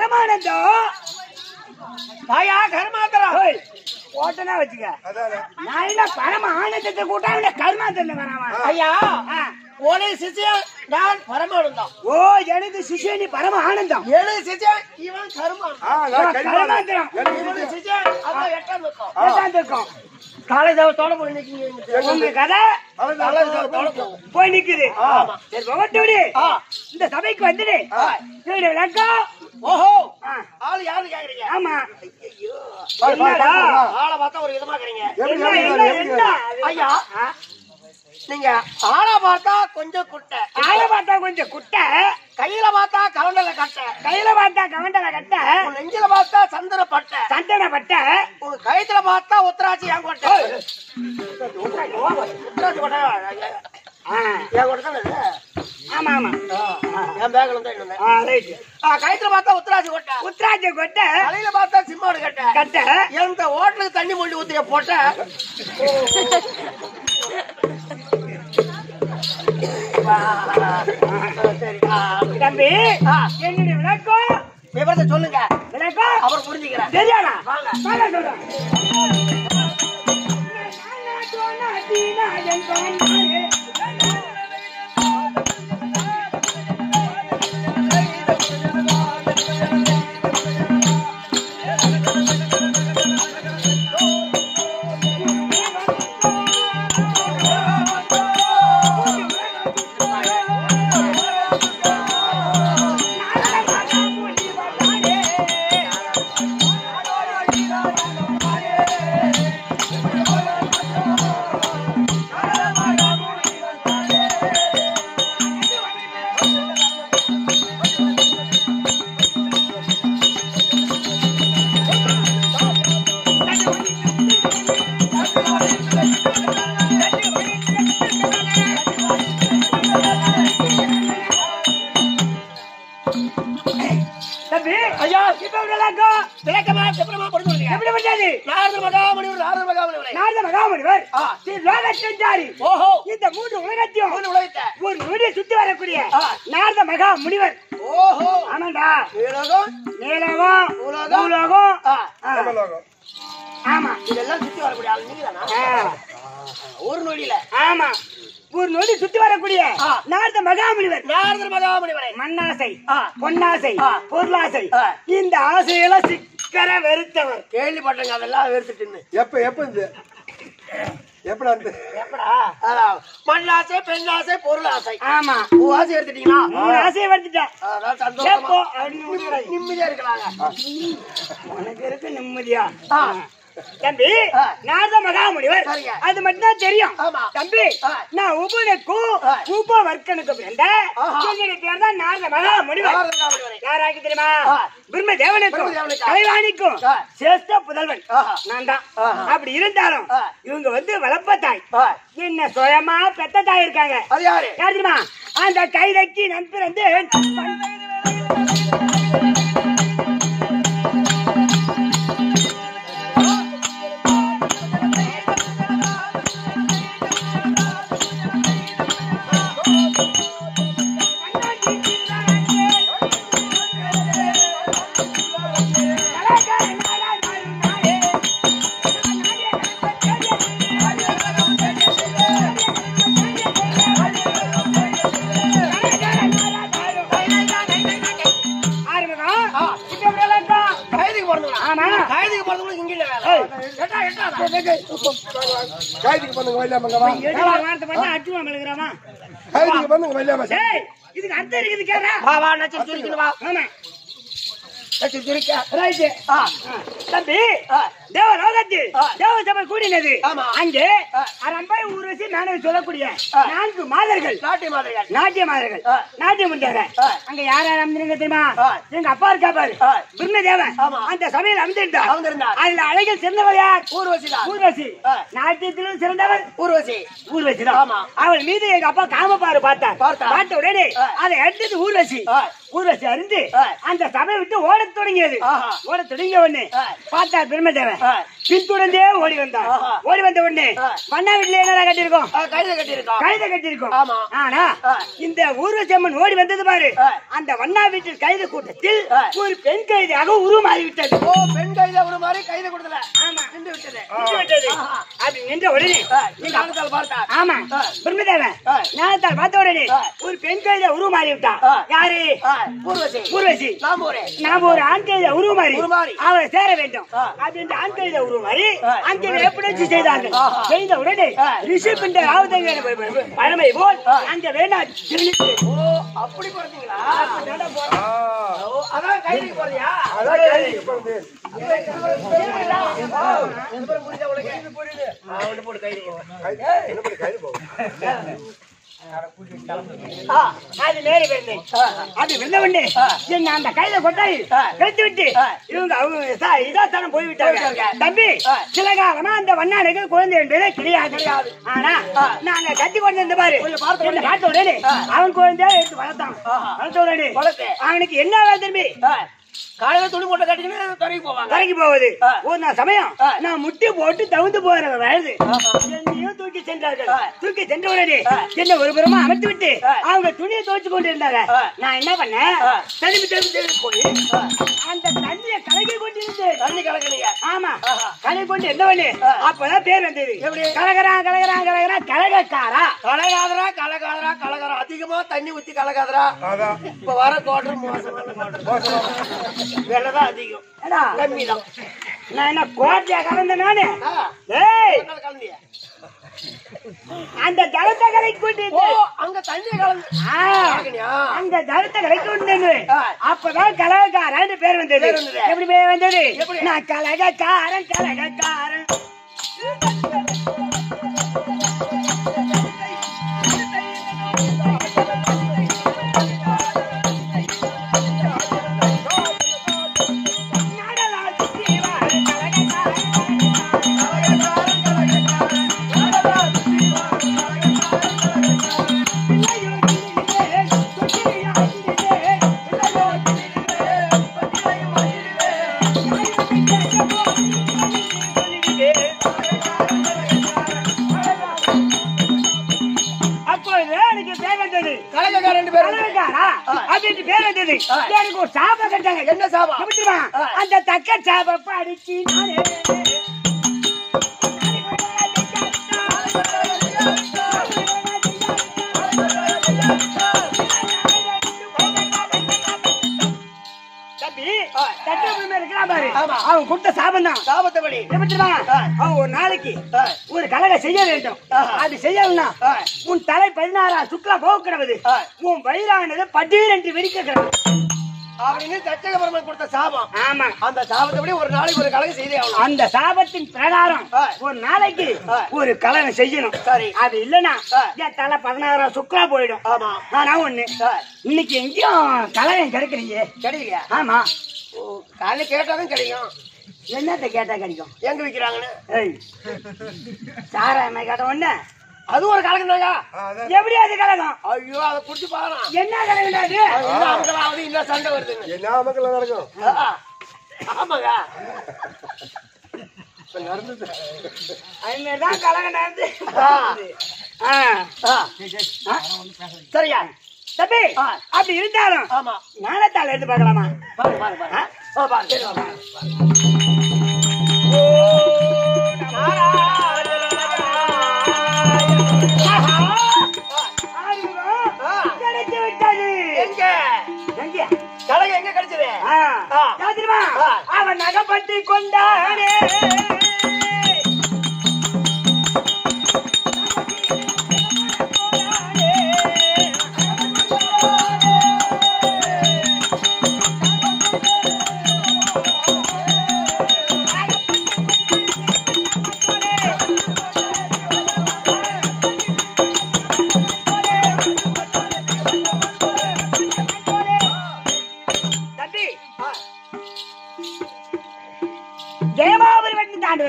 பரமானந்தம் தாயா கருமாத்திரம் ஓய், ஓட்டனா வச்சுக்க நான் என்ன பரம ஆனந்தத்தை கூட்டாங்க கருமாந்தத்தை வராம ஐயா ஆ. ஒரே சிசியன் நான் பரமானந்தம் ஓ எனக்கு சிசுவனி பரம ஆனந்தம் ஏழு சிசியன் இவன் கருமானம் கருமாந்திரம் இவனு சிசியன் அதான் எட்டாம் இருக்கும் ஏசாந்திருக்கோம். காலை தவத்தோட போய் நிக்கீங்க உங்க கதை காலை தவத்தோட போகும் போய் நிக்குது ஆமா. சரி போகட்டு விடு ஆ. இந்த சபைக்கு வந்துடு இவருடைய விளக்கம் ஓஹோ ஆ. ஆள் யாருன்னு கேக்குறீங்க ஆமா பாரு, பாரு, என்னடா? பாரு. ஆளை பார்த்தா ஒரு விதமா இருக்கிறீங்க என்ன என்ன என்ன ஐயா ஆ? நீங்க ஆளை பார்த்தா கொஞ்சம் குட்டை ஆளை பார்த்தா கொஞ்சம் குட்டை கையில பார்த்தா கலண்டல கட்டை கையில பார்த்தா கவண்டல கட்ட உன் நெஞ்சில பார்த்தா சந்திர பட்டை சந்தன பட்டை உங்க கழுத்துல பார்த்தா உத்தராட்சி என் கொட்டை உத்தராட்சி கொட்டை ஆ, என் கொட்டை தானே இது? ஆமா ஆமா ஆ, என் பேக்ல இருந்தா இன்னொன்னு. ஆ, ரைட் ஆ, கழுத்துல பார்த்தா உத்தராட்சி கொட்டை உத்ராட்ச கொட்டை தலையில பார்த்தா சிம்மாடு கட்டை கட்டை எந்த ஹோட்டலுக்கு தண்ணி மொழி ஊத்திய போட்ட சரி ஆ, தம்பி ஆ. என்னுடைய விளக்கம் விவரத்தை சொல்லுங்க விளக்கம் அப்புறம் புரிஞ்சுக்கிறேன் தெரியாதா வாங்க. வாங்க சொல்றேன் தம்பி ஐயா இப்ப ஒரு விளக்கம் விளக்கமா விவரமா புரிஞ்சு கொள்ளுங்க. எப்படி பண்ணாது நாரத மகாமுனிவர் நாரத மகாமுனிவரே நாரத மகாமுனிவர் ஆ. ஸ்ரீ லோகச்சஞ்சாரி ஓஹோ இந்த மூன்று உலகத்தையும் மூணு உலகத்தை ஒரு நொடி சுத்தி வரக்கூடிய ஆ. நாரத மகா முனிவர் ஓஹோ ஆமாண்டா உலகம் நீலகம் உலகம். பூலோகம் ஆ, ஆ. ஆமா இதெல்லாம் சுத்தி வரக்கூடிய ஆள் நீங்க தானா ஆ. ஒரு நொடியில ஆமா ஒரு நொடி சுத்தி வரக்கூடிய ஆ. நாரத மகாமுனிவர் நாரத மகாமுனிவரே மண்ணாசை ஆ. பொன்னாசை ஆ. பொருளாசை ஆ. இந்த ஆசையெல்லாம் சிக்கர வெறுத்தவர் கேள்விப்பட்டங்க அதெல்லாம் வெறுத்துட்டுன்னு எப்ப எப்ப இந்த எப்படா இந்த எப்படா அதான், மண்ணாசை பெண்ணாசை பொருள் ஆசை ஆமா உன் ஆசை எடுத்துட்டீங்களா மூணு ஆசையை வெறுத்துட்டேன் அதான் கேப்போ சந்தோஷமா அப்படின்னு விட்டுறாங்க. நிம்மதியா இருக்கலாங்க உனக்கு இருக்கு நிம்மதியா ஆ. தம்பி ஆ. நாரத மகாமுனிவர் சரிங்க. அது மட்டும் தான் தெரியும் ஆமா. தம்பி ஆ. நான் உபனுக்கும் ஆ. உப வர்க்கனுக்கு பிறந்த ஆஹா. என்னுடைய பேர் தான் நாரத மகாமுனிவர் நாரத மகாமுனிவரே யாராக்கு தெரியுமா ஆ. பிரம்ம தேவனுக்கும் பிரம்மதேவனுக்கும். கலைவாணிக்கும் ஆ. சிரேஷ்ட புதல்வன் ஆஹா. நான் தான் ஆஹா. அப்படி இருந்தாலும் ஆ. இவங்க வந்து வளர்ப்ப தாய் ஆ, என்ன சுயமா பெத்த தாய் இருக்காங்க அது யாரு யார் தெரியுமா அந்த கைதக்கி நண்பர் வந்து ஆறுமுகம் ஆ. இப்ப எப்படி எல்லாம் இருக்கா? கைதிக்கு பிறந்தவனா ஆமா கைதிக்கு பிறந்தவங்களுக்கு இங்க இல்ல வேலை ஏய். எட்டா எட்டா கைதிக்கு பண்ணுங்க வைலாமங்க வா எடுக்கிற வார்த்தை பார்த்தா அச்சுவா மெழுகுறாமா கைதிக்கு பண்ணுங்க வைலாம ஏய் இதுக்கு அர்த்தம் இருக்குது கேட்டா வா வா நச்சு சுரிக்கணும் வா ஆமா நச்சு சுரிக்க ரைட்டு ஆ தம்பி ஆ. தேவலோகத்தில் ஆ. தேவசபை கூடினது ஆமா. அங்கே ஆ. அரம்பை ஊர்வசி மேனவை சொல்லக்கூடிய ஆ. நான்கு மாதர்கள் நாட்டிய மாதிரிகள் நாட்டிய மாதர்கள் ஆ. நாட்டியம் முடிஞ்சாங்க ஆ. அங்க யார் யார் அமைந்திருங்க தெரியுமா ஆ. எங்க அப்பா இருக்கா பாரு ஆ. பிரம்மதேவன் ஆமா. அந்த சபையில் அமைந்திருந்தார் அமர்ந்திருந்தார். அதுல அழகில் சிறந்தவர் யார் ஊர்வசிதான் ஊர்வசி ஆ. நாட்டியத்திலும் சிறந்தவர் ஊர்வசி ஊர்வசி தான் ஆமா. அவள் மீது எங்க அப்பா காமப்பாரு பார்த்தார் பார்த்தார். பார்த்த உடனே ஆ. அதை அடுத்தது ஊர்வசி ஆ. ஊர்வசி அறிந்து ஆ. அந்த சபை விட்டு ஓடத் தொடங்கியது ஆஹா. ஓடத் தொடங்கிய உடனே ஆ. பார்த்தார் பிரம்மதேவன் ஆ. பின்தொடர்ந்தே ஓடி வந்தார் ஆஹா. ஓடி வந்த உடனே ஆ. மன்னா வீட்டுல என்னடா கட்டியிருக்கோம் இருக்கோம் ஆ, கையில கட்டியிருக்கோம் கழுத கட்டியிருக்கோம் ஆமா. ஆனா ஆ. இந்த ஊர்வசம்மன் ஓடி வந்தது பாரு ஆ. அந்த வண்ணா வீட்டில் கைது கூட்டத்தில் ஆ. ஒரு பெண் கைதியாக உருமாறி விட்டது ஓ பெண் கையில ஒரு மாதிரி கையில கொடுத்தல ஆமா நின்று விட்டது நின்று விட்டது ஆஹா. அப்படி நின்ற உடனே ஆ, நீங்க ஆளுக்கால் பார்த்தார் ஆமா ஆ. பிரம்மதேவன் ஆ. ஞானத்தால் பார்த்த உடனே ஆ. ஒரு பெண் கைதிய உருமாறி விட்டான் ஆ. யாரு ஆ, ஊர்வசி ஊர்வசி நாம ஒரே நாம ஒரு ஆண் கைதிய உருமாறி உருமாறி. அவரை சேர வேண்டும் ஆ. அப்படின்ற ஆண் கைதிய உருமாறி ஆ. அங்கே எப்படி செய்தார்கள் ஆஹா. செய்த உடனே ஆ. ரிஷி பிண்ட ஆவதங்க பழமை போல் ஆ. அங்க வேண்டாம் திருநிட்டு ஓ அப்படி போறீங்களா ஓ அதான் கையில போறியா அதான் கைதிக்கு போறது என்ன பண்ணி கைது போகும் ஆ, அது நேரு பெண்ணு அது வெள்ளவண்ணு என்ன அந்த கையில கொட்டாய் ஆ. கழித்து விட்டு ஆ. இவங்க அவங்க சா- இதாத்தானம் போய்விட்டாங்க போய்விட்டாங்க. தம்பி ஆ. சில காலமா அந்த வண்ணானுக்கு குழந்தை என்பதே கிடையாது ஆனா ஆ. நாங்க கட்டி கொண்டு வந்த பாரு கொஞ்சம் பார்த்த என்ன பார்த்த உடனே ஆ. அவன் குழந்தையா எடுத்து வளர்த்தான் ஆஹா. வளர்த்த உடனே வளர்த்து. அவனுக்கு என்ன வேலை தம்பி ஆ, காலையில துணி போட்டு கட்டிக்கின்னு துறைக்கு போவாங்க கரைக்கு போவது ஆ. ஒரு நாள் சமயம் ஆ. நான் முட்டி போட்டு தவிந்து போற வயது ஆஹா. என்னையும் தூக்கி சென்றார்கள் ஆ. தூக்கி சென்ற உடனே ஆ. என்ன ஒரு புறமா அமர்த்தி விட்டு ஆ. அவங்க துணியை துவைச்சு கொண்டு இருந்தாங்க ஆ. நான் என்ன பண்ணேன் ஆ. திரும்பி திரும்பி திரும்பி போய் ஆ, அந்த தண்ணியை கலக்கி கொண்டிருந்தேன் தண்ணி கலக்குனீங்க ஆமா ஆஹா. கலக்கி கொண்டு என்ன பண்ணு ஆ. அப்பதான் பேர் வந்தது எப்படி? கலகரான் கலகரான் கலகரான் கலகக்காரா கலகாதரா கலகாதரா கலகாரா அதிகமா தண்ணி ஊத்தி கலகாதரா அதான் இப்ப வர கோட்டர் மோசமான கோட்டர் விலைதான் அதிகம் ஏடா, கம்மி தான் நான் என்ன கோட்டையா கலந்த நானு ஆ, ஏய் என்னால கலந்தியா அந்த ஜலத்தை கலக்கி கொண்டு ஓ அங்க தண்ணி கலந்து ஆ, கலக்குனியா? அந்த ஜலத்தை கலக்கி கொண்டு ஆ. அப்பதான் கலகக்காரன் பேர் வந்தது பேர் வந்தது. எப்படி பேர் வந்தது எப்படி? நான் கலகக்காரன் கலகக்காரன் நடராஜி வாரு கலகக்காரன் அப்பொழுது எனக்கு பேர் வந்தது கலகக்காரன் ரெண்டு பேரும் கலகக்காரா அப்படின்ட்டு பேர் வந்தது ஆ. எனக்கு ஒரு சாபம் கட்டாங்க என்ன சாபம்? எப்படி தெரியுமா? ஆ. அந்த தக்க சாபப்ப அடிச்சு நானே தம்பி, ஆ. தட்டு உரிமை இருக்கிறான் பாரு. ஆமா. அவன் கொடுத்த சாபம் தான் சாபத்தை படி எப்படி தெரியுமா? ஆ. அவன் ஒரு நாளைக்கு ஆ, ஒரு கலக செய்ய வேண்டும் ஆஹா. அது செய்யணும்னா ஆ. உன் தலை பதினாறா சுக்லா போக கிடவது ஆ. உன் வயிறானது பட்டீர் என்று வெடிக்க கிடவது அப்படின்னு தச்சக பெருமான் கொடுத்த சாபம் ஆமா அந்த சாபத்தை படி ஒரு நாளைக்கு ஒரு கலகம் செய்தே ஆகணும் அந்த சாபத்தின் பிரகாரம் ஆ. ஒரு நாளைக்கு ஆ. ஒரு கலகம் செய்யணும் சரி. அது இல்லனா ஆ. என் தலை பதினாறாம் சுக்லா போயிடும் ஆமா ஆனா ஒண்ணு ஆ, இன்னைக்கு எங்கேயும் கலகம் கிடைக்கலையே கிடைக்கலையா ஆமா ஓ, காலையில கேட்டாலும் கிடைக்கும் என்னத்த கேட்டா கிடைக்கும் எங்க விக்கிறாங்கன்னு ஏய் சாராயமை கேட்ட உடனே அது ஒரு கலகம் தாங்க அதான் எப்படி அது கலகம் ஐயோ அதை குடிச்சு பாக்கலாம் என்ன கலகம்டா அது இன்னும் அங்கலாவது இன்னும் சண்டை வருதுன்னு என்ன மக்கள் நடக்கும் ஆ, ஆமாங்க இப்ப நடந்தது அதுமாரிதான் கலகம் நடந்து ஆ. ஆ. ஆ, ஆ. சரியா தம்பி ஆ. அப்படி இருந்தாலும் ஆமா ஞானத்தால் எடுத்து பார்க்கலாமா பாரு பாரு பாரு ஆ? ஆ, பாரு சரி, பாரு. ஆ. கிடைத்து விட்டது எங்க எங்கே? கலகம் எங்க கிடைச்சது ஆ. ஆ. யார் தெரியுமா? ஆ. அவன் நகப்பட்டு கொண்டானே தம்பி ஜெயமாபுரி வந்து தாண்டு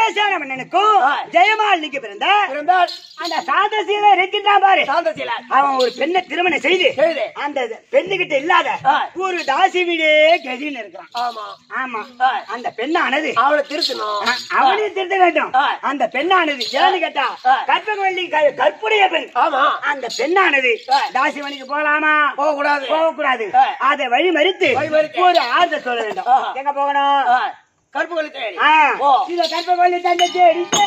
சுதேசன மன்னனுக்கும் ஆ. ஜெயமாலினிக்கு பிறந்த இருந்தால் அந்த சாந்தசீல இருக்கின்றான் பாரு சாந்த சீலா அவன் ஒரு பெண்ணை திருமணம் செய்து செய்து. அந்த பெண்ணுகிட்ட இல்லாத ஆ. ஒரு தாசி வீடே கதின்னு இருக்கிறான் ஆமா ஆமா ஆ. அந்த பெண்ணானது அவளை திருத்தணும் அ- அவனையும் திருத்த வேண்டும் ஆ. அந்த பெண்ணானது ஏன்னு கேட்டா ஆ. கற்பகவல்லி க- கற்புடைய பெண் ஆமா அந்த பெண்ணானது ஆ. தாசிவனிக்கு போகலாமா போக கூடாது போகக்கூடாது ஆ. அதை வழி மறித்து வழி மறித்து. ஒரு ஆறுதல் சொல்ல வேண்டும் ஆ. எங்க போகணும் கருப்பு கொள்ளி தேடி ஆ. ஓ இத கற்பகவல்லி தந்தை தேடிட்டு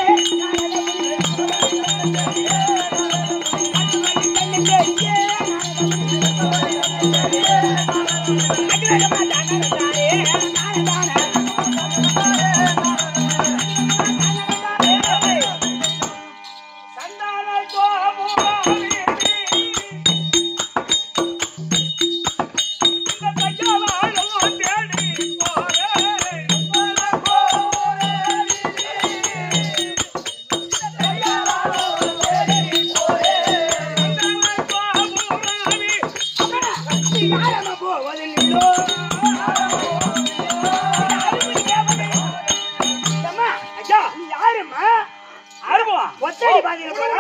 ஒத்தடி பாதியில போற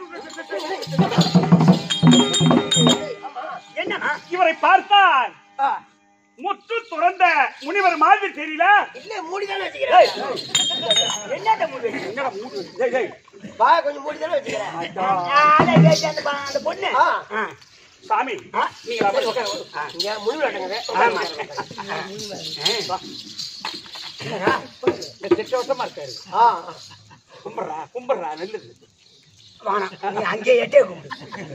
என்னமா இவரை பார்த்தால் ஆ. முற்று துறந்த முனிவர் மாதிரி தெரியல இல்ல மூடிதானே வச்சுக்கிறேன் என்னத்த முடிவு என்னடா மூடு? டேய், டேய், வா கொஞ்சம் மூடிதானே வச்சுக்கிறேன் ஆளை கேட்டு அந்த ப- அந்த பொண்ணு ஆ. ஆ. சாமி நீங்க அப்படி உட்காரு. இங்க முடிவு நடக்குது ஆமா. இந்த திட்டவட்டமா இருக்காரு ஆ கும்பிடுறா கும்பிடுறா நல்லது வேணாம் நீ அங்கே எட்டே கும்பிடு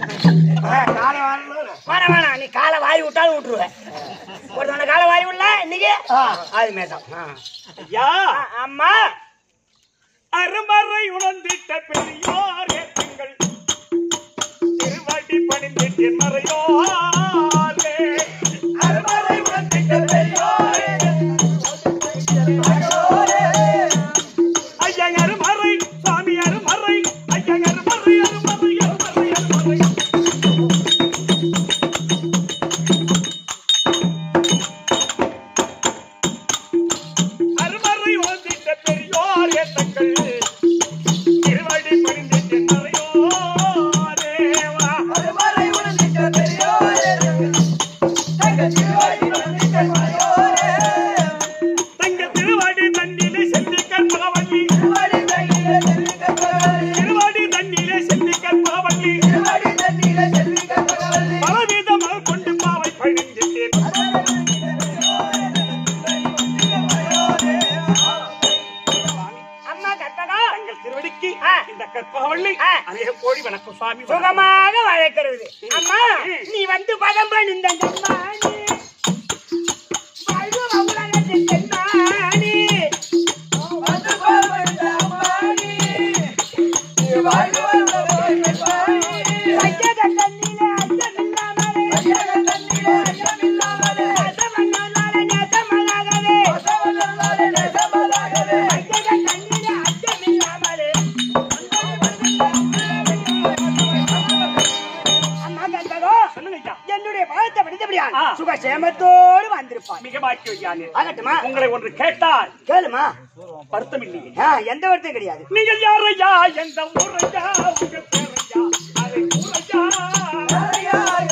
வேணாம் வேணாம் நீ காலை வாரி விட்டாலும் விட்டுருவேன் ஒருத்தவன காலை வாரி விடல இன்னைக்கு அது மேதான் ஐயா அம்மா அருமறை உணர்ந்திட்ட பெரியோரே தங்கள் திருவடி பணிந்திட்டு மறையோரே அருமறை உணர்ந்திட்ட பெரியோரே ஐயா அருமறை சாமி அருமறை ஐயா அருமறை அருமறை அருமறை அருமறை அருமறை உணர்ந்திட்ட பெரியோரே தங்கள் திருவடி பணிந்திட்டு மறையோரே வா அருமறை உணர்ந்திட்ட பெரியோரே தங்கள் திருவடி பணிந்திட்டு மறையோரே தங்க திருவாடி தண்ணிலே செல்லி கற்பகவல்லி திருவாடி தண்ணிலே செல்லி கற்பகவல்லி திருவாடி தண்ணிலே செல்லி கற்பகவல்லி திருவாடி தண்ணிலே செல்லி கற்பகவல்லி பலவித மலர் கொண்டு பாவை பணிந்திட்டேன் அம்மா கட்டடா தங்கள் திருவடிக்கு ஆ. இந்த கற்பகவல்லி ஆ. அநேக கோடி வணக்கம் சுவாமி வணக்கம். சுகமாக வழக்கிறது அம்மா நீ வந்து பதம் பண்ணிந்த ஜம்மானி வாழ்வு உலகத்தின் ஜென்மானி வந்து பதம் பண்ணிந்த அம்மானி ஐயக தண்ணிலே அச்சமில்லாமலே ஐயக தண்ணிலே அச்சமில்லாமலே அசமன்னாலே நேசமலாகவே அசமன்னாலே நேசமலாகவே ஐயக தண்ணிலே அச்சமில்லாமலே அம்மா கண்டதோ சொல்லுங்க ஐயா என்னுடைய பழத்தை படித்தபடியா ஆ. சுகசேமத்தோடு வந்திருப்பான் மிக பாக்கியம் ஆகட்டுமா உங்களை ஒன்று கேட்டால் கேளுமா வருத்தம் இல்லையே ஆ, எந்த வருத்தம் கிடையாது நீங்கள் யாரையா எந்த ஊரையா உங்க பேரையா அதை ஊரையா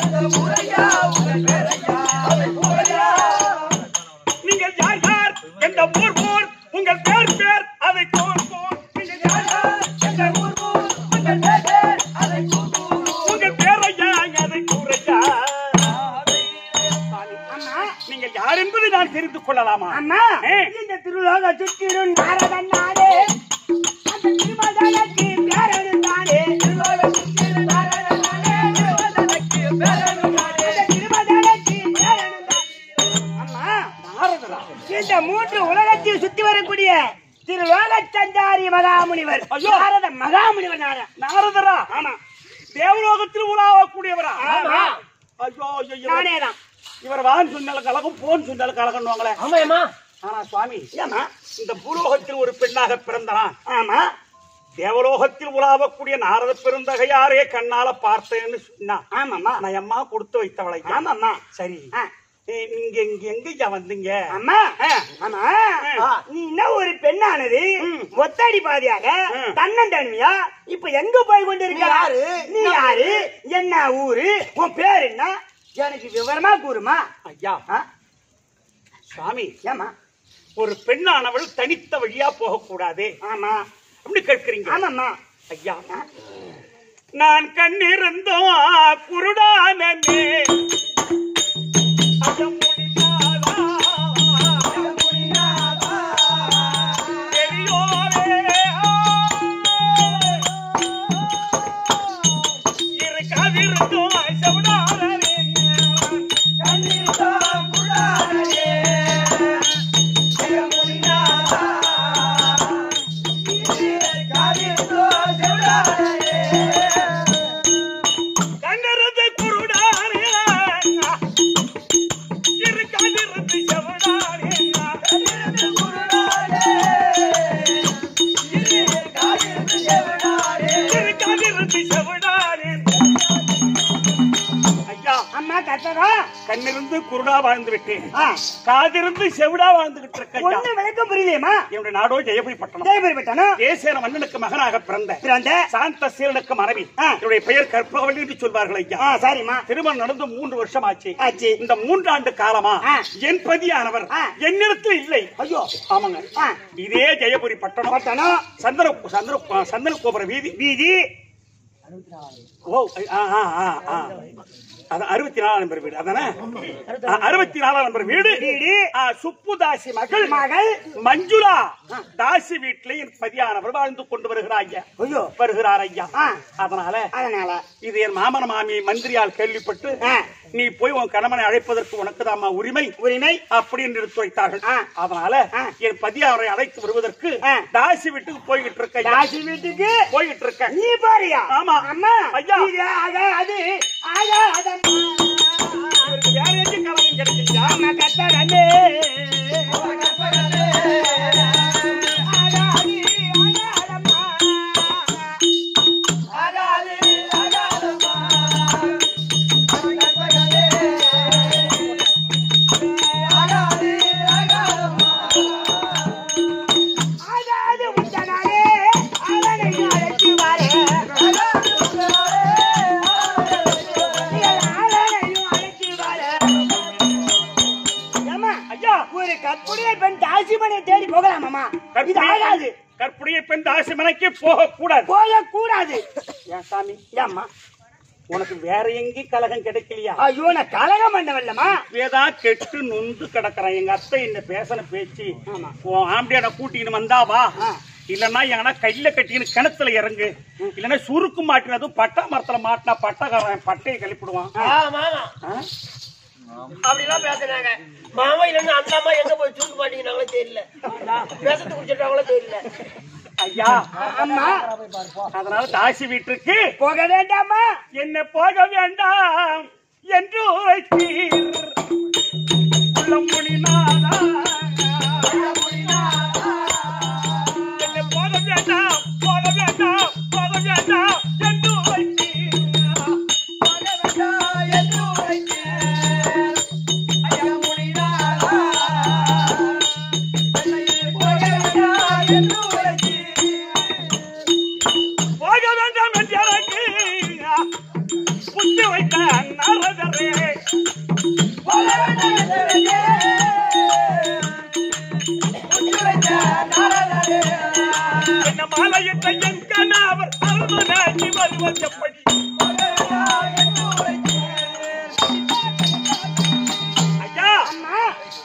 நீங்கள் யார் யார் எந்த ஊர் ஊர் உங்கள் பேர் பேர் அதை கோர் கோர் நீங்கள் யார் யார் எந்த ஊர் ஊர் உங்கள் பேர் பேர் அதை கோர் கோர் உங்கள் பேரையா அதை கூரையா அம்மா நீங்கள் யார் என்பதை நான் தெரிந்து கொள்ளலாமா அம்மா ஏ. இந்த திருலோக சுற்றிடும் நாரதன் நாடே அந்த திருமதனுக்கு பேரனுந்தானே திருலோக சுற்றிடும் நாரதன் நாடே திருமதனுக்கு பேரனுந்தானே அந்த திருமதனுக்கு பேரனுந்தானே அம்மா நாரதரா இந்த மூன்று உலகத்தில் சுத்தி வரக்கூடிய திரு சஞ்சாரி மகாமுனிவர் ஐயோ. நாரத மகாமுனிவர் நாரத நாரதரா ஆமா தேவலோகத்தில் உலாவக்கூடியவரா ஆமா. ஐயோ ஐயோ இவர் நானே தான் இவர் வான் சொன்னால கலகம் போன் சொன்னால கலகன்னுவாங்களே ஆமாயம்மா ஆனா சுவாமி ஏமா இந்த பூலோகத்தில் ஒரு பெண்ணாக பிறந்தான் ஆமா தேவலோகத்தில் உலாவக்கூடிய நாரத பெருந்தகையாரே கண்ணால பார்த்தேன்னு சொன்னா ஆமாம்மா நான் அம்மா கொடுத்து வைத்தவளை ஆமாம்மா சரி ஆ. ஏய், நீங்க இங்க எங்கய்யா வந்தீங்க அம்மா ஆ. ஆமா ஆ. நீ என்ன ஒரு பெண்ணானது ம். ஒத்தடி பாதியாக ம். தன்னந்தன்மையா இப்ப எங்க போய் கொண்டு இருக்க நீ யாரு? நீ யாரு என்ன ஊரு உன் பேர் என்ன எனக்கு விவரமா கூறுமா ஐயா ஆ? சுவாமி ஏமா ஒரு பெண்ணானவள் தனித்த வழியா போகக்கூடாது ஆமா அப்படி கேட்கிறீங்க ஆமாம்மா ஐயா நான் கண்ணிருந்தோம் குருடானே அகம் முடியாதா, அகம் முடியாதா, பெரியோரே, இருக்காதிருந்தோம் செவிடாதே, கண்ணிருந்தோம் குருடானே, அகம் முடியாதா, கண்டறது குருடானே இருக்காதிருந்து செவடானே கண்டறது குருடானே இருக்காதிருந்து செவடானே ஐயா அம்மா கத்ததா கண்ணிருந்து குருடா வாழ்ந்து விட்டேன் ஆ, காதிருந்து செவிடா வாழ்ந்துகிட்டு இருக்க ஐயா ஒண்ணு விளக்கம் புரியலையேம்மா என்னுடைய நாடோ ஜெயபுரி பட்டணம் ஜெயபுரி பட்டணம் தேசேன மன்னனுக்கு மகனாக பிறந்த பிறந்த சாந்த சீலனுக்கு மனைவி ஆ. என்னுடைய பெயர் கற்பவள்ளி என்று சொல்வார்கள் ஐயா ஆ சரிம்மா திருமணம் நடந்து மூன்று வருஷம் ஆச்சு ஆச்சு இந்த மூன்றாண்டு காலமா ஆ. என் பதியானவர் ஆ. என்னிடத்தில் இல்லை ஐயோ ஆமாங்க ஆ, இதே ஜெயபுரி பட்டணம் பட்டணம் சந்திர சந்திர சந்தன கோபுர வீதி வீதி ஓ ஆ, ஆ, ஆ, ஆ. அது அறுபத்தி நாலாம் நம்பர் வீடு அதானே ஆ, அறுபத்தி நாலாம் நம்பர் வீடு வீடு. ஆ, சுப்புதாசி மகள் மகள் மஞ்சுளா தாசி வீட்டிலே என் பதியானவர் வாழ்ந்து கொண்டு வருகிறார் ஐயா ஐயோ வருகிறார் ஐயா ஆ. அதனால அதனால இது என் மாமன மாமி மந்திரியால் கேள்விப்பட்டு ஆ. நீ போய் உன் கணவனை அழைப்பதற்கு உனக்கு உரிமை உரிமை அப்படி என்று எடுத்து வைத்தார்கள் ஆ. அதனால ஆ. என் பதியாரை அழைத்து வருவதற்கு ஆ. தாசி வீட்டுக்கு போய்கிட்டு இருக்க ஐயா. தாசி வீட்டுக்கு போய்கிட்டு இருக்க நீ பாரியா ஆமா. அம்மா ஐயா. இது ஆகாது ஆகாதம்மா இவருக்கு வேற எங்கேயும் கலகம் கிடைக்கலையா அம்மா கத்தரமே ஆகாது ஆகாதம்மா ஆகாது உண்டனாலே அவனை அழைத்து வாரே அவனையும் அழைத்து வாரே ஏம்மா, ஐயா ஒரு கற்புடைய பெண் தாசிமனை தேடி போகலாமாமா இது ஆகாது கற்புடைய பெண் தாசி மனைக்கு போக கூடாது போகக்கூடாது ஏன் சாமி ஏம்மா உனக்கு வேற எங்கேயும் கலகம் கிடைக்கலையா ஐயோ நான் கலகம் பண்ணவல்லம்மா ஏதா கெட்டு நொந்து கிடக்குறேன் எங்க அத்தை என்ன பேசின பேச்சு ஆமா. உன் ஆம்பியான கூட்டின்னு வந்தா வா ஆ. இல்லன்னா எங்கன்னா கையில கட்டின்னு கிணத்துல இறங்கு இல்லன்னா சுருக்கு மாட்டினதும் பட்டா மரத்துல மாட்டினா பட்டக்காரன் பட்டையை கிளப்பிடுவான் மாமா ஆ? அப்படிலாம் பேசுனாங்க மாமா இல்லைன்னா அந்த அம்மா எங்க போய் சுருக்கு மாட்டீங்கன்னாங்களோ தெரியல பேசத்து குடிச்சிட்டாங்களோ தெரியல ஐயா அம்மா அதனால தாசி வீட்டுக்கு போக வேண்டாமா என்ன போக வேண்டாம் என்று உரைத்தீர் உள்ளம் முனிநாதா. என்னை போக வேண்டாம், போக வேண்டாம், போக வேண்டாம் என்று உரைத்தீர். போக வேண்டாம் என்று உரைத்தீர். ஐயா முனிநாதா. என்னை போக வேண்டாம் என்று உரைத்தீர். போக வேண்டாம் என்று எனக்கு புத்தி வைத்த நாரதரே போக வேண்டாம் என்று எனக்கு புத்தி வைத்த நாரதரே என்ன மாலையிட்ட என் கணவர் அருமனாகி வருவது எப்படி ஐயா அம்மா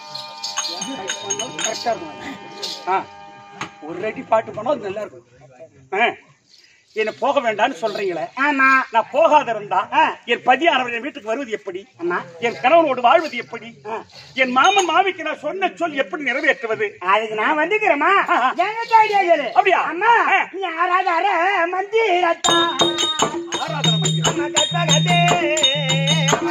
ஆ, ஒரு அடி பாட்டு போனா அது நல்லா இருக்கும் ஆ, என்ன போக வேண்டாம்னு சொல்றீங்களே ஆமா நான் போகாத இருந்தா என் பதியானவர் என் வீட்டுக்கு வருவது எப்படி அம்மா என் கணவனோடு வாழ்வது எப்படி என் மாமன் மாமிக்கு நான் சொன்ன சொல் எப்படி நிறைவேற்றுவது அதுக்கு நான் வந்துக்கிறேம்மா ஆஹா. என்கிட்ட ஐடியா கேளு அப்படியா? அம்மா ஆ. நீ ஆராதார மந்திரத்தா ஆராதனை மந்திரம். அம்மா கத்தகதே அம்மா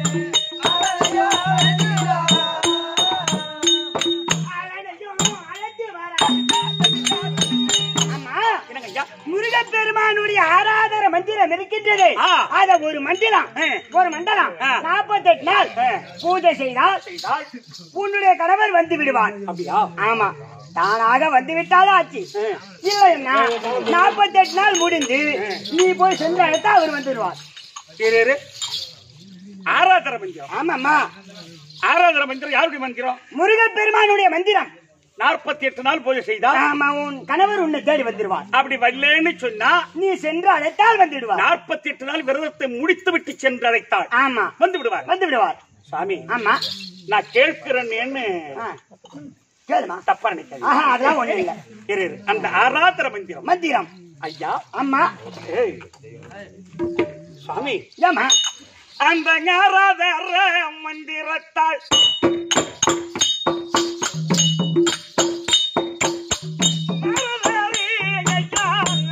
அவனையும் அழைத்து ஒரு மண்டலம் ஆ. ஒரு மண்டலம் ஆ. நாற்பத்தெட்டு நாள் ஆ. பூஜை செய்தால் செய்தால் உன்னுடைய கணவர் வந்து விடுவார் அப்படியா ஆமா தானாக வந்து விட்டாலும் ஆச்சு ஆ. இல்லைன்னா நாற்பத்தெட்டு நாள் முடிந்து நீ போய் சென்ற இடத்த அவர் வந்துடுவார் இரு, இரு. ஆராதனை மந்திரம் ஆமாம்மா ஆராதனை மந்திரம் யாருடைய மந்திரம் முருகப்பெருமானுடைய மந்திரம் நாற்பத்தி எட்டு நாள் பூஜை செய்தா ஆமா உன் கணவர் உன்னை தேடி வந்துடுவார் அப்படி வரலன்னு சொன்னா நீ சென்று அழைத்தால் வந்துடுவார் நாற்பத்தி எட்டு நாள் விரதத்தை முடித்து விட்டு சென்று அழைத்தாள் ஆமா வந்து விடுவார் வந்து விடுவார் சாமி ஆமா நான் கேட்கிறேன்னு ஆ. கேளுமா தப்பா நினைக்காதீங்க ஆஹா அதெல்லாம் ஒண்ணு இல்ல இரு, இரு. அந்த ஆராதன மந்திரம் மந்திரம் ஐயா ஆமா ஏய். சாமி ஏமா அந்த ஆராதர மந்திரத்தால் நாரதரே ஐயா,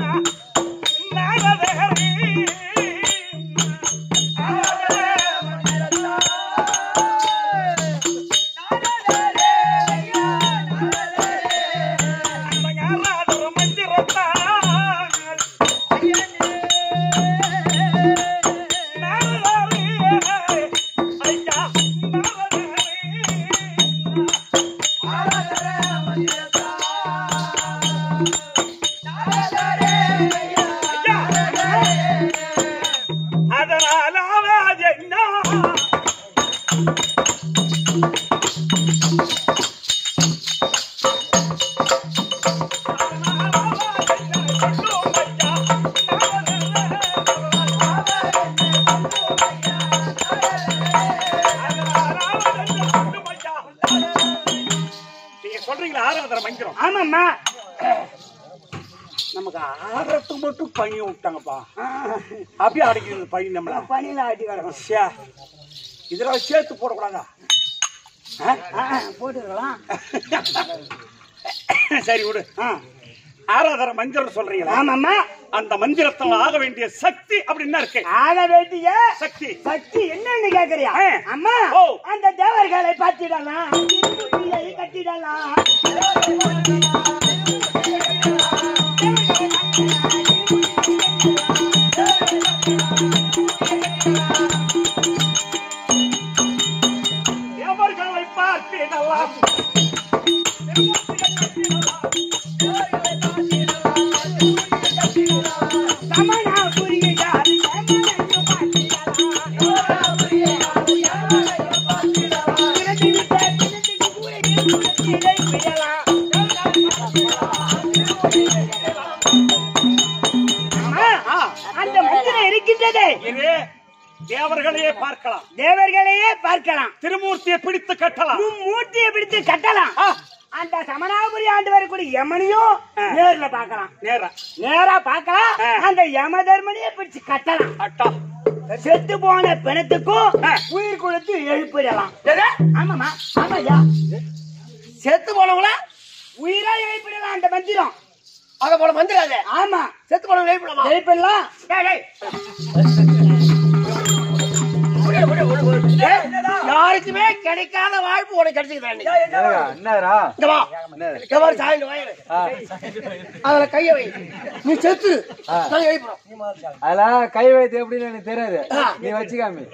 நாரதரே. அந்த ஆராதர மந்திரத்தால் அதனால் ஆவாது என்ன நீங்க சொல்றீங்களா ஆராதனை மந்திரம் ஆமாம்மா நமக்கு ஆடுறதுக்கு மட்டும் பணி விட்டாங்கப்பா அப்படியே அடைக்கிறது பணி நம்மள பணியில ஆட்டி கிடக்கும் ச்சே, இதெல்லாம் சேர்த்து போடக்கூடாதா ஆ? போட்டுக்கலாம் சரி விடு ஆ. ஆராதனை மந்திரம் சொல்றீங்களா ஆமாம்மா அந்த மந்திரத்தில் ஆக வேண்டிய சக்தி அப்படின்னா இருக்கு ஆக வேண்டிய சக்தி சக்தி என்னன்னு கேக்குறியா ஆ. அம்மா ஓ. அந்த தேவர்களை பார்த்திடலாம் திருமுடியை கட்டிடலாம் எவர்களை பார்த்திடலாம் சமணா புரியுதால் சமணனையும் பார்த்திடலாம். திறந்துவிட்ட திறந்துக்கு கூட திருமுகத்திலே விடலாம். அம்மா, ஆ, அந்த மந்திரம் இருக்கின்றதே இது தேவர்களையே பார்க்கலாம் தேவர்களையே பார்க்கலாம் திருமூர்த்தியை பிடித்து கட்டலாம் மூர்த்தியை பிடித்து கட்டலாம் ஆ, அந்த சமணாபுரி ஆண்டு வரக்கூடிய யமனையும் ஆ. நேர்ல பார்க்கலாம் நேரா நேரா பார்க்கலாம் ஆ. அந்த யம தர்மனையே பிடிச்சு கட்டலாம் அட்டா செத்து போன பிணத்துக்கும் ஆ. உயிர் கொடுத்து எழுப்பிடலாம் எது? ஆமாமா ஆமாய்யா செத்து போனவங்கள உயிரா எழுப்பிடலாம் அந்த மந்திரம் அத போல மந்திராத ஆமா செத்து போனவங்க எழுப்பிடமா எழுப்பிடலாம் டேய், டேய். விடு, விடு, விடு, விடு. டேய், யாருக்குமே கிடைக்காத வாய்ப்பு உனக்கு கிடைச்சிருக்கா என்னடா இங்க வா இங்க வா சாயந்தரம் வாயில அதுல கைய வை நீ செத்து நாங்க எழுப்புறோம் அதெல்லாம் கை வைத்து எப்படின்னு எனக்கு தெரியாது நீ வச்சுக்காமி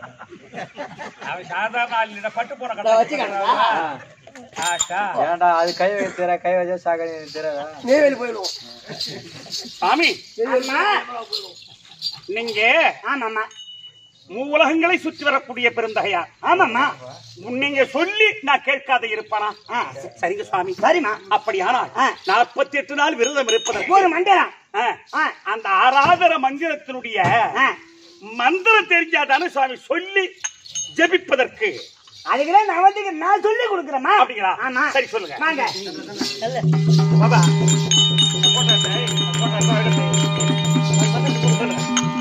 சாதாரண ஆள் பட்டு போன நான் வச்சுக்கிறேன் ஏன்டா அது கை வைத்து தெரிய கை வச்சா சாக எனக்கு தெரியாதா நெய்வேலி போயிடுவோம் சாமி ஆமா நீங்க ஆமாமா மூலகங்களை சுற்றி வரக்கூடிய பெருந்தகையார் ஆமாமா நீங்க சொல்லி நான் கேட்காத இருப்பானா ஆ, சரிங்க சுவாமி சரிம்மா அப்படியானால் ஆ. நாற்பத்தி எட்டு நாள் விரதம் இருப்பதற்கு ஒரு மண்டலம் ஆ, ஆ, அந்த ஆராதன மந்திரத்தினுடைய ஆ. மந்திரம் தெரிஞ்சாதானே சுவாமி சொல்லி ஜெபிப்பதற்கு அதுக்குதான் நான் வந்து நான் சொல்லி கொடுக்குறேம்மா அப்படிங்களா ஆமா சரி சொல்லுங்க வாங்க பாபா போட்டாட்டை, போட்டாட்டை எடுத்து. சொல்லுங்க.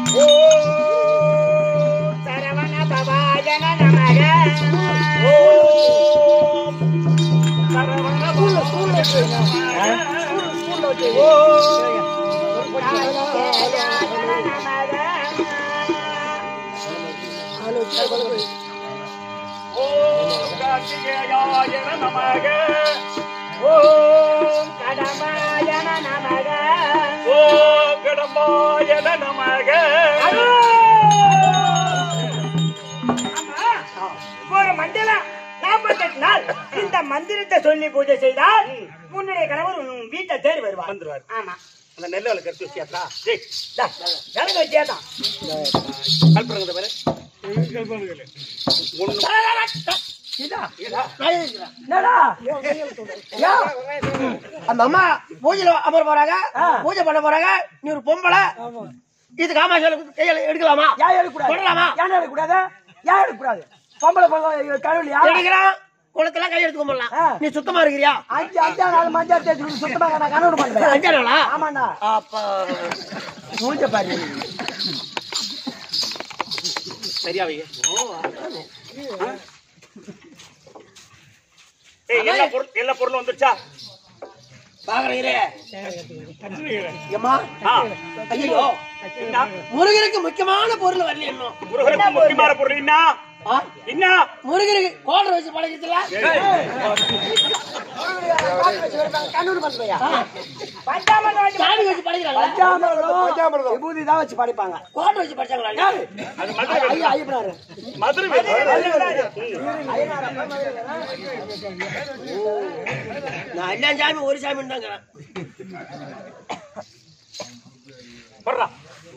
சரவண பவாஜன நமக ஓம் சரவண ஓம் கார்த்திகேயாய நமக ஓம் கடமாயன நமக ஓம் கடம்பாய நமக அருள் ஆமா. ஒரு மண்டலம் நாற்பத்தெட்டு நாள் இந்த மந்திரத்தை சொல்லி பூஜை செய்தால் உன்னுடைய கணவர் உன் வீட்டை தேடி வருவார் வந்துருவாரு. ஆமா அந்த நெல்லை அவளுக்கு எடுத்து வச்சியாத்தா டேய் தா, எனக்கு வச்சியாதான் கல்புறங்க பாரு ஒண்ணு என்னடா அந்த அம்மா பூஜையில அமர போறாங்க பூஜை பண்ண போறாங்க நீ ஒரு பொம்பளை இது காமாட்சி கையில எடுக்கலாமா ஏன் எடுக்கக்கூடாது தொடலாமா? ஏன் எடுக்கக்கூடாது ஏன் எடுக்கக்கூடாது பொம்பளை பொம்பளை கழுவிலையா எடுக்கிறான் குளத்தெல்லாம் கை எடுத்து கும்பிடலாம் ஆ. நீ சுத்தமா இருக்கிறியா அஞ்சு அஞ்சா நாள் மஞ்சள் தேய்ச்சி சுத்தமா நான் கணவன் பண்ணுவேன் அஞ்சா நாளா ஆமாண்ணா அப்ப மூஞ்ச பாரு சரியா வைங்க ஏய் எல்லா பொருள் எல்லா பொருளும் வந்துருச்சா பாக்குறீங்களே ஏம்மா ஆ ஐயோ என்ன முருகனுக்கு முக்கியமான பொருள் வரல இன்னும் முருகனுக்கு முக்கியமான பொருள் என்ன ஆ? என்ன முருகனுக்கு கோட்டை வச்சு பழக்கத்துல கண்ணூர் பண்ணுவையா சாணி வச்சு பழகிறாங்களா பஞ்சாமிரதம் விபூதி தான் வச்சு படிப்பாங்க கோட்டை வச்சு படிச்சாங்களா அது மதுரை ஐயா ஐயப்பனாரு மதுரை வேலு. நான் எல்லா சாமி ஒரு சாமி தாங்க போடுறா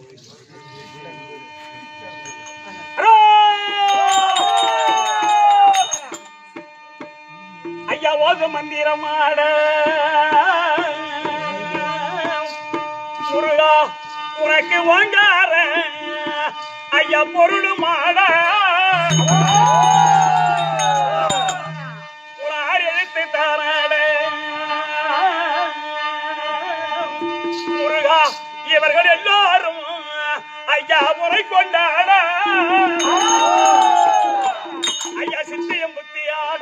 ஐயா ஓத மந்திரமாட முருகா உனக்கு வாங்கார ஐயா பொருளுமாட உனார் எழுத்து தாராட முருகா இவர்கள் எல்லாரும் ஐயா முறை கொண்டாட ஐயா சித்தியம் புத்தியாட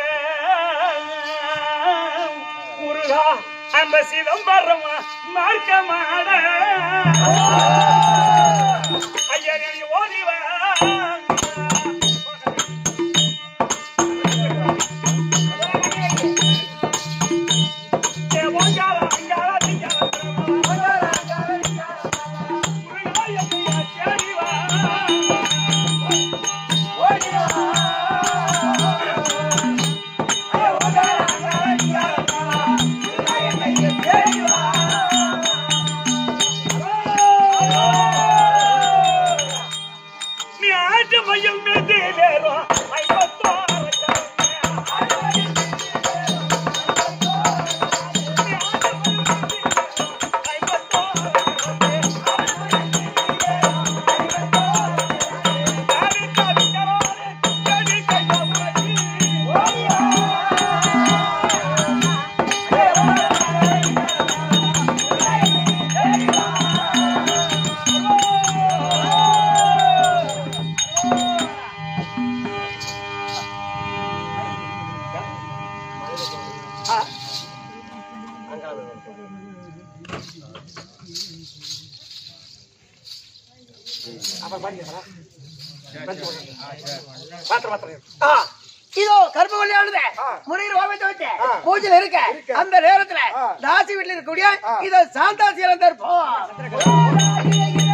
முருகா அந்த சிதம்பரம் மார்க்கமாட ஐயா நீ ஓடிவா நீ ஆட்டு மையம் மேலேறோம் ஐம்பத்தோ ஆ, இதோ கருப்பு வழியானது முருகர் ஓமத்தை வச்சு பூஜையில இருக்க அந்த நேரத்துல ராசி வீட்டுல இருக்கக்கூடிய இத சாந்தா சீலந்தர் போ